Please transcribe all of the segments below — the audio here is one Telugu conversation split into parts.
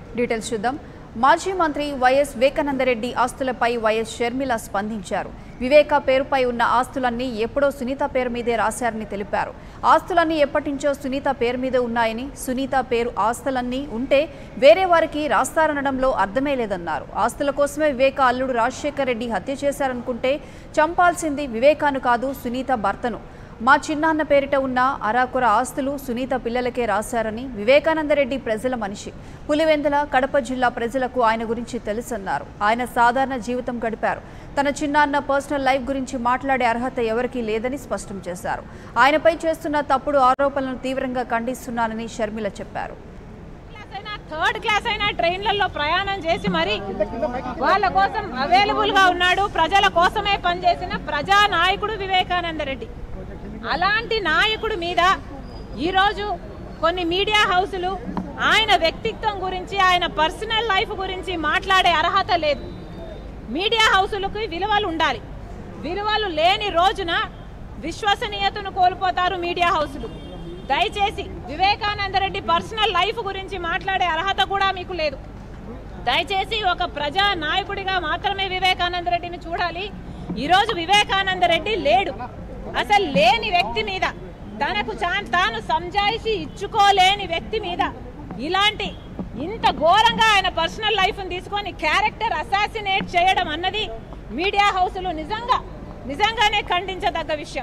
డీటెయిల్స్ చూద్దాం మాజీ మంత్రి వైఎస్ వివేకానందరెడ్డి ఆస్తులపై వైఎస్ షర్మిల స్పందించారు వివేక పేరుపై ఉన్న ఆస్తులన్నీ ఎప్పుడో సునీత పేరు మీదే రాశారని తెలిపారు ఆస్తులన్నీ ఎప్పటినుంచో సునీత పేరు మీదే ఉన్నాయని సునీత పేరు ఆస్తులన్నీ ఉంటే వేరే వారికి రాస్తారనడంలో అర్థమే లేదన్నారు ఆస్తుల కోసమే వివేక అల్లుడు రాజశేఖర్ రెడ్డి హత్య చేశారనుకుంటే చంపాల్సింది వివేకాను కాదు సునీత భర్తను మా చిన్నాన్న పేరిట ఉన్న అరాకొర ఆస్తులు సునీత పిల్లలకే రాశారని వివేకానందరెడ్డి ప్రజల మనిషి పులివెందుల కడప జిల్లా ప్రజలకు ఆయన గురించి తెలుసన్నారు ఆయన సాధారణ జీవితం గడిపారు తన చిన్నాన్న పర్సనల్ లైఫ్ గురించి మాట్లాడే అర్హత ఎవరికీ లేదని స్పష్టం చేశారు ఆయనపై చేస్తున్న తప్పుడు ఆరోపణలను తీవ్రంగా ఖండిస్తున్నానని షర్మిల చెప్పారు క్లాస్ అయినా థర్డ్ క్లాస్ అయినా ట్రైన్లలో ప్రయాణం చేసి మరి వాళ్ళ కోసం అవైలబుల్ గా ఉన్నాడు ప్రజల కోసమే పనిచేసిన ప్రజా నాయకుడు వివేకానంద రెడ్డి అలాంటి నాయకుడి మీద ఈరోజు కొన్ని మీడియా హౌసులు ఆయన వ్యక్తిత్వం గురించి ఆయన పర్సనల్ లైఫ్ గురించి మాట్లాడే అర్హత లేదు మీడియా హౌసులకు విలువలు ఉండాలి విలువలు లేని రోజున విశ్వసనీయతను కోల్పోతారు మీడియా హౌసులు దయచేసి వివేకానంద రెడ్డి పర్సనల్ లైఫ్ గురించి మాట్లాడే అర్హత కూడా మీకు లేదు దయచేసి ఒక ప్రజా నాయకుడిగా మాత్రమే వివేకానంద రెడ్డిని చూడాలి ఈరోజు వివేకానంద రెడ్డి లేడు అసలు లేని వ్యక్తి మీద తనకు చా- తాను సంజాయిషి ఇచ్చుకోలేని వ్యక్తి మీద ఇలాంటి ఇంత ఘోరంగా ఆయన పర్సనల్ లైఫ్ తీసుకొని క్యారెక్టర్ అసాసినేట్ చేయడం అన్నది మీడియా హౌసులు నిజంగా నిజంగానే ఖండించదగ్గ విషయం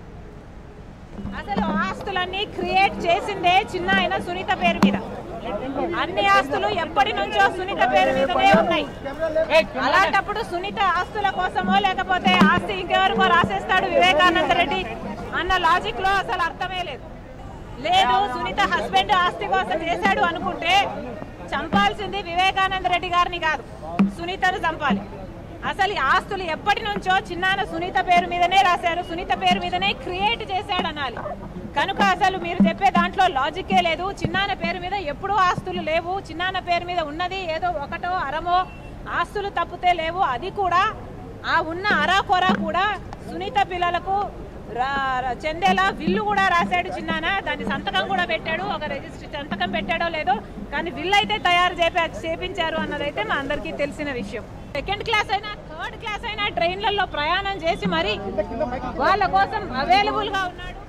అసలు ఆస్తులన్నీ క్రియేట్ చేసిందే చిన్న ఆయన సునీత పేరు మీద అన్ని ఆస్తులు ఎప్పటి నుంచో సునీత పేరు మీదనే ఉన్నాయి అలాంటప్పుడు సునీత ఆస్తుల కోసమో లేకపోతే ఆస్తి ఇంకెవరికో రాసేస్తాడు వివేకానంద రెడ్డి అన్న లాజిక్ లో అసలు అర్థమే లేదు లేదు సునీత హస్బెండ్ ఆస్తి కోసం చేశాడు అనుకుంటే చంపాల్సింది వివేకానంద రెడ్డి గారిని కాదు సునీతను చంపాలి అసలు ఈ ఆస్తులు ఎప్పటి నుంచో చిన్నాన సునీత పేరు మీదనే రాశారు సునీత పేరు మీదనే క్రియేట్ చేశాడు అనాలి కనుక అసలు మీరు చెప్పే దాంట్లో లాజిక్కే లేదు చిన్నాన పేరు మీద ఎప్పుడూ ఆస్తులు లేవు చిన్నాన పేరు మీద ఉన్నది ఏదో ఒకటో అరమో ఆస్తులు తప్పితే లేవు అది కూడా ఆ ఉన్న అరాకొర కూడా సునీత పిల్లలకు రా- రా- చెందేలా విల్లు కూడా రాశాడు చిన్నాన దాని సంతకం కూడా పెట్టాడు ఒక రిజిస్టర్ సంతకం పెట్టాడో లేదో కానీ విల్లు అయితే తయారు చేపి చేపించారు అన్నదైతే మా అందరికీ తెలిసిన విషయం సెకండ్ క్లాస్ అయినా థర్డ్ క్లాస్ అయినా ట్రైన్లలో ప్రయాణం చేసి మరి వాళ్ళ కోసం అవైలబుల్ గా ఉన్నాడు